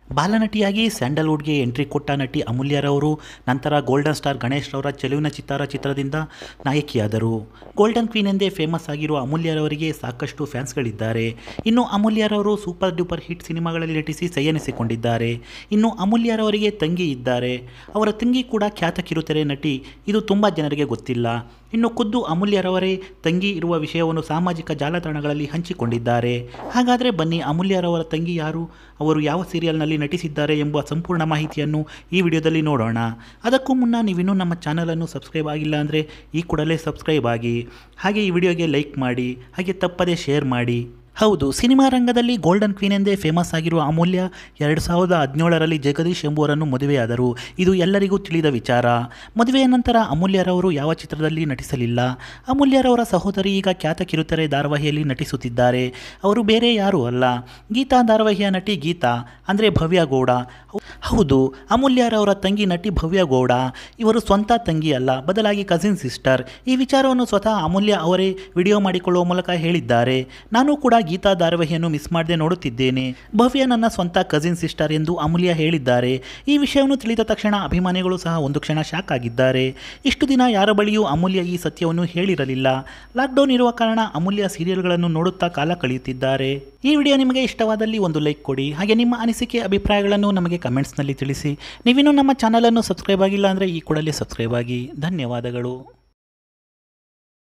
ಬಾಲನಟಿಯಾಗಿ ಸ್ಯಾಂಡಲ್ವುಡ್ಗೆ entry ಕೊಟ್ಟ ನಟಿ ಅಮೂಲ್ಯರವರು ನಂತರ ಗೋಲ್ಡನ್ ಸ್ಟಾರ್ ಗಣೇಶ್ ರವರ ಚೆಲುವಿನ ಚಿತ್ತಾರ ಚಿತ್ರದಿಂದ ನಾಯಕಿಯಾದರು ಗೋಲ್ಡನ್ ಕ್ವೀನ್ ಎಂದೇ ಫೇಮಸ್ ಆಗಿರುವ ಅಮೂಲ್ಯರವರಿಗೆ ಸಾಕಷ್ಟು ಫ್ಯಾನ್ಸ್ಗಳಿದ್ದಾರೆ ಇನ್ನು ಅಮೂಲ್ಯರವರು ಸೂಪರ್ ಡೂಪರ್ ಹಿಟ್ ಸಿನಿಮಾಗಳಲ್ಲಿ ನಟಿಸಿ ಸೈಯನಿಸಿಕೊಂಡಿದ್ದಾರೆ ಇನ್ನು ಅಮೂಲ್ಯರವರಿಗೆ ತಂಗಿ ಇದ್ದಾರೆ ಅವರ ತಂಗಿ ಕೂಡ ಖ್ಯಾತ ಕಿರುತೆರೆ ನಟಿ ಇದು ತುಂಬ ಜನರಿಗೆ ಗೊತ್ತಿಲ್ಲ ಇನ್ನು ಖುದ್ದು ಅಮೂಲ್ಯರವರೇ ತಂಗಿ ಇರುವ ವಿಷಯವನ್ನು ಸಾಮಾಜಿಕ ಜಾಲತಾಣಗಳಲ್ಲಿ ಹಂಚಿಕೊಂಡಿದ್ದಾರೆ ಹಾಗಾದರೆ ಬನ್ನಿ ಅಮೂಲ್ಯರವರ ತಂಗಿ ಯಾರು ಅವರು ಯಾವ ಸೀರಿಯಲ್ನಲ್ಲಿ ನಟಿಸಿದ್ದಾರೆ ಎಂಬ ಸಂಪೂರ್ಣ ಮಾಹಿತಿಯನ್ನು ಈ ವಿಡಿಯೋದಲ್ಲಿ ನೋಡೋಣ ಅದಕ್ಕೂ ಮುನ್ನ ನೀವಿನ್ನೂ ನಮ್ಮ ಚಾನಲನ್ನು ಸಬ್ಸ್ಕ್ರೈಬ್ ಆಗಿಲ್ಲ ಅಂದರೆ ಈ ಕೂಡಲೇ ಸಬ್ಸ್ಕ್ರೈಬ್ ಆಗಿ ಹಾಗೆ ಈ ವಿಡಿಯೋಗೆ ಲೈಕ್ ಮಾಡಿ ಹಾಗೆ ತಪ್ಪದೇ ಶೇರ್ ಮಾಡಿ ಹೌದು ಸಿನಿಮಾ ರಂಗದಲ್ಲಿ ಗೋಲ್ಡನ್ ಕ್ವೀನ್ ಎಂದೇ ಫೇಮಸ್ ಆಗಿರುವ ಅಮೂಲ್ಯ ಎರಡು ಸಾವಿರದ ಹದಿನೇಳರಲ್ಲಿ ಜಗದೀಶ್ ಎಂಬುವರನ್ನು ಮದುವೆಯಾದರು ಇದು ಎಲ್ಲರಿಗೂ ತಿಳಿದ ವಿಚಾರ ಮದುವೆಯ ನಂತರ ಅಮೂಲ್ಯರವರು ಯಾವ ಚಿತ್ರದಲ್ಲಿ ನಟಿಸಲಿಲ್ಲ ಅಮೂಲ್ಯರವರ ಸಹೋದರಿ ಈಗ ಖ್ಯಾತ ಕಿರುತೆರೆ ಧಾರಾವಾಹಿಯಲ್ಲಿ ನಟಿಸುತ್ತಿದ್ದಾರೆ ಅವರು ಬೇರೆ ಯಾರೂ ಅಲ್ಲ ಗೀತಾ ಧಾರಾವಾಹಿಯ ನಟಿ ಗೀತಾ ಅಂದರೆ ಭವ್ಯ ಗೌಡ ಹೌದು ಅಮೂಲ್ಯರವರ ತಂಗಿ ನಟಿ ಭವ್ಯ ಗೌಡ ಇವರು ಸ್ವಂತ ತಂಗಿ ಅಲ್ಲ ಬದಲಾಗಿ ಕಸಿನ್ ಸಿಸ್ಟರ್ ಈ ವಿಚಾರವನ್ನು ಸ್ವತಃ ಅಮೂಲ್ಯ ಅವರೇ ವಿಡಿಯೋ ಮಾಡಿಕೊಳ್ಳುವ ಮೂಲಕ ಹೇಳಿದ್ದಾರೆ ನಾನು ಕೂಡ ಗೀತಾ ಧಾರಾವಾಹಿಯನ್ನು ಮಿಸ್ ಮಾಡದೆ ನೋಡುತ್ತಿದ್ದೇನೆ ಭವ್ಯ ನನ್ನ ಸ್ವಂತ ಕಸಿನ್ ಸಿಸ್ಟರ್ ಎಂದು ಅಮೂಲ್ಯ ಹೇಳಿದ್ದಾರೆ ಈ ವಿಷಯವನ್ನು ತಿಳಿದ ತಕ್ಷಣ ಅಭಿಮಾನಿಗಳು ಸಹ ಒಂದು ಕ್ಷಣ ಶಾಕ್ ಆಗಿದ್ದಾರೆ ಇಷ್ಟು ದಿನ ಯಾರ ಬಳಿಯೂ ಅಮೂಲ್ಯ ಈ ಸತ್ಯವನ್ನು ಹೇಳಿರಲಿಲ್ಲ ಲಾಕ್ಡೌನ್ ಇರುವ ಕಾರಣ ಅಮೂಲ್ಯ ಸೀರಿಯಲ್ಗಳನ್ನು ನೋಡುತ್ತಾ ಕಾಲ ಕಳೆಯುತ್ತಿದ್ದಾರೆ ಈ ವಿಡಿಯೋ ನಿಮಗೆ ಇಷ್ಟವಾದಲ್ಲಿ ಒಂದು ಲೈಕ್ ಕೊಡಿ ಹಾಗೆ ನಿಮ್ಮ ಅನಿಸಿಕೆ ಅಭಿಪ್ರಾಯಗಳನ್ನು ನಮಗೆ ಕಮೆಂಟ್ಸ್ನಲ್ಲಿ ತಿಳಿಸಿ ನೀವಿನ್ನೂ ನಮ್ಮ ಚಾನಲನ್ನು ಸಬ್ಸ್ಕ್ರೈಬ್ ಆಗಿಲ್ಲ ಅಂದರೆ ಈ ಕೂಡಲೇ ಸಬ್ಸ್ಕ್ರೈಬ್ ಆಗಿ ಧನ್ಯವಾದಗಳು